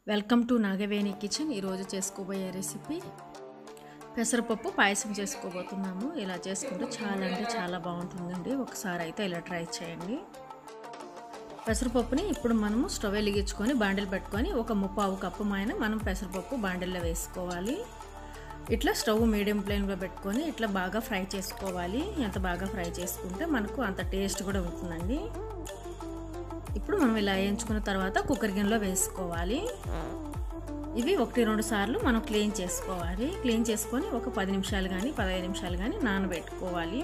welcome to Nagaveni kitchen ఈరోజు చేసుకోబోయే recipe పెసరపప్పు పాయసం చేసుకోబోతున్నాము ఇలా చేసుకుంటే చాలా అంటే చాలా బాగుంటుందండి ఒకసారి అయితే ఇలా ట్రై చేయండి పెసరపప్పుని ఇప్పుడు మనము స్టవ్ వెలిగించుకొని బాండిల్ పెట్టుకొని ఒక ముప్పావు కప్పు మాయన మనం పెసరపప్పు బాండిల్లో వేసుకోవాలి ఇట్లా స్టవ్ మీడియం ఫ్లేమ్లో పెట్టుకొని ఇట్లా బాగా ఫ్రై చేసుకోవాలి ఎంత బాగా ఫ్రై చేసుకుంటే మనకు అంత టేస్ట్ కూడా ఉంటుందండి ఇప్పుడు మనం ఇలా వేయించుకున్న తర్వాత కుక్కర్ గిన్నెలో వేసుకోవాలి ఇవి ఒకటి రెండు సార్లు మనం క్లీన్ చేసుకోవాలి క్లీన్ చేసుకొని ఒక పది నిమిషాలు కానీ పదహైదు నిమిషాలు కానీ నానబెట్టుకోవాలి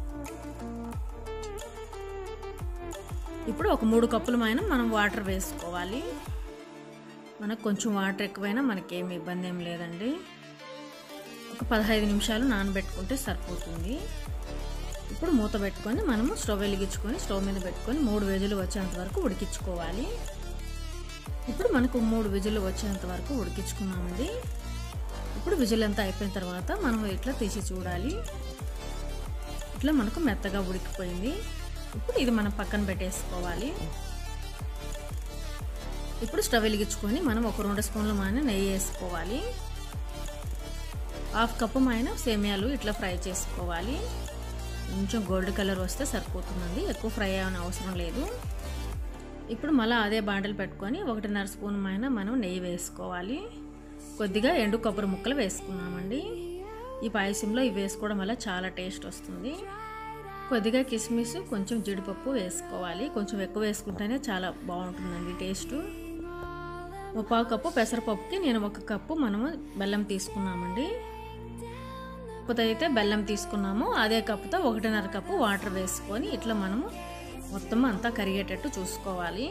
ఇప్పుడు ఒక మూడు కప్పుల పైన మనం వాటర్ వేసుకోవాలి మనకు కొంచెం వాటర్ ఎక్కువైనా మనకేమి ఇబ్బంది ఏం లేదండి ఒక పదహైదు నిమిషాలు నానబెట్టుకుంటే సరిపోతుంది ఇప్పుడు మూత పెట్టుకొని మనము స్టవ్ వెలిగించుకొని స్టవ్ మీద పెట్టుకొని మూడు విజులు వచ్చేంత వరకు ఉడికించుకోవాలి ఇప్పుడు మనకు మూడు విజులు వచ్చేంత వరకు ఉడికించుకున్నామండి ఇప్పుడు విజులు అంతా అయిపోయిన తర్వాత మనం ఇట్లా తీసి చూడాలి ఇట్లా మనకు మెత్తగా ఉడికిపోయింది ఇప్పుడు ఇది మనం పక్కన పెట్టేసుకోవాలి ఇప్పుడు స్టవ్ వెలిగించుకొని మనం ఒక రెండు స్పూన్ల మాన నెయ్యి వేసుకోవాలి హాఫ్ కప్పు మాయన సేమియాలు ఇట్లా ఫ్రై చేసుకోవాలి కొంచెం గోల్డ్ కలర్ వస్తే సరిపోతుందండి ఎక్కువ ఫ్రై అవ్వని అవసరం లేదు ఇప్పుడు మళ్ళీ అదే బాండలు పెట్టుకొని ఒకటిన్నర స్పూన్ పైన మనం నెయ్యి వేసుకోవాలి కొద్దిగా ఎండు కొబ్బరి ముక్కలు వేసుకున్నామండి ఈ పాయసంలో ఇవి వేసుకోవడం వల్ల చాలా టేస్ట్ వస్తుంది కొద్దిగా కిస్మిస్ కొంచెం జీడిపప్పు వేసుకోవాలి కొంచెం ఎక్కువ వేసుకుంటేనే చాలా బాగుంటుందండి టేస్ట్ ముప్పావు కప్పు పెసరపప్పుకి నేను ఒక కప్పు మనము బెల్లం తీసుకున్నామండి కప్పుతో అయితే బెల్లం తీసుకున్నాము అదే కప్పుతో ఒకటిన్నర కప్పు వాటర్ వేసుకొని ఇట్లా మనము మొత్తం అంతా కరిగేటట్టు చూసుకోవాలి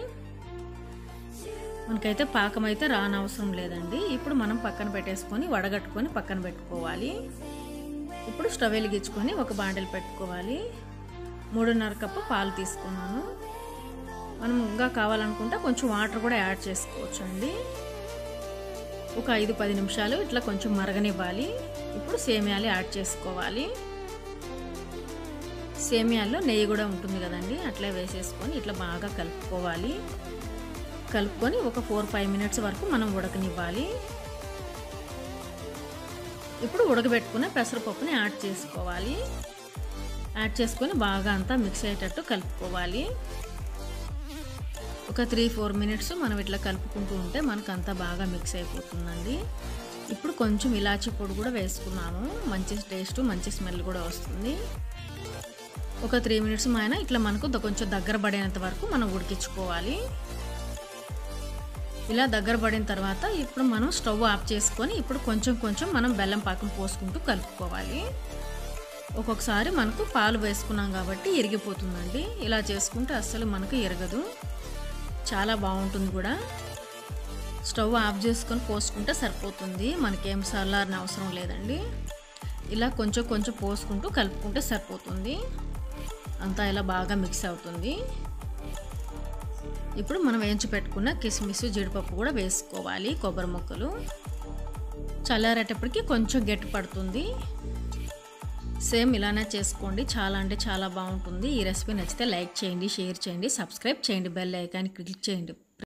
మనకైతే పాకం అయితే రానవసరం లేదండి ఇప్పుడు మనం పక్కన పెట్టేసుకొని వడగట్టుకొని పక్కన పెట్టుకోవాలి ఇప్పుడు స్టవ్ వెలిగించుకొని ఒక బాండలు పెట్టుకోవాలి మూడున్నర కప్పు పాలు తీసుకున్నాను మనం ఇంకా కావాలనుకుంటే కొంచెం వాటర్ కూడా యాడ్ చేసుకోవచ్చు అండి ఒక ఐదు పది నిమిషాలు ఇట్లా కొంచెం మరగనివ్వాలి ఇప్పుడు సేమియాలు యాడ్ చేసుకోవాలి సేమియాల్లో నెయ్యి కూడా ఉంటుంది కదండి అట్లా వేసేసుకొని ఇట్లా బాగా కలుపుకోవాలి కలుపుకొని ఒక ఫోర్ ఫైవ్ మినిట్స్ వరకు మనం ఉడకనివ్వాలి ఇప్పుడు ఉడకబెట్టుకున్న పెసరపప్పుని యాడ్ చేసుకోవాలి యాడ్ చేసుకొని బాగా అంతా మిక్స్ అయ్యేటట్టు కలుపుకోవాలి ఒక త్రీ ఫోర్ మినిట్స్ మనం ఇట్లా కలుపుకుంటూ ఉంటే మనకు అంతా బాగా మిక్స్ అయిపోతుందండి ఇప్పుడు కొంచెం ఇలాచి పొడి కూడా వేసుకున్నాము మంచి టేస్ట్ మంచి స్మెల్ కూడా వస్తుంది ఒక త్రీ మినిట్స్ అయినా ఇట్లా మనకు కొంచెం దగ్గర పడేంత వరకు మనం ఉడికించుకోవాలి ఇలా దగ్గర పడిన తర్వాత ఇప్పుడు మనం స్టవ్ ఆఫ్ చేసుకొని ఇప్పుడు కొంచెం కొంచెం మనం బెల్లం పాకం పోసుకుంటూ కలుపుకోవాలి ఒక్కొక్కసారి మనకు పాలు వేసుకున్నాం కాబట్టి ఇరిగిపోతుందండి ఇలా చేసుకుంటే అస్సలు మనకు ఇరగదు చాలా బాగుంటుంది కూడా స్టవ్ ఆఫ్ చేసుకొని పోసుకుంటే సరిపోతుంది మనకేం చల్లారిన అవసరం లేదండి ఇలా కొంచెం కొంచెం పోసుకుంటూ కలుపుకుంటే సరిపోతుంది అంతా ఇలా బాగా మిక్స్ అవుతుంది ఇప్పుడు మనం వేయించి పెట్టుకున్న కిస్మిస్ జీడిపప్పు కూడా వేసుకోవాలి కొబ్బరి ముక్కలు చల్లారేటప్పటికి కొంచెం గట్టి పడుతుంది సేమ్ ఇలానే చేసుకోండి చాలా అంటే చాలా బాగుంటుంది ఈ రెసిపీ నచ్చితే లైక్ చేయండి షేర్ చేయండి సబ్స్క్రైబ్ చేయండి బెల్ ఐకాన్ క్లిక్ చేయండి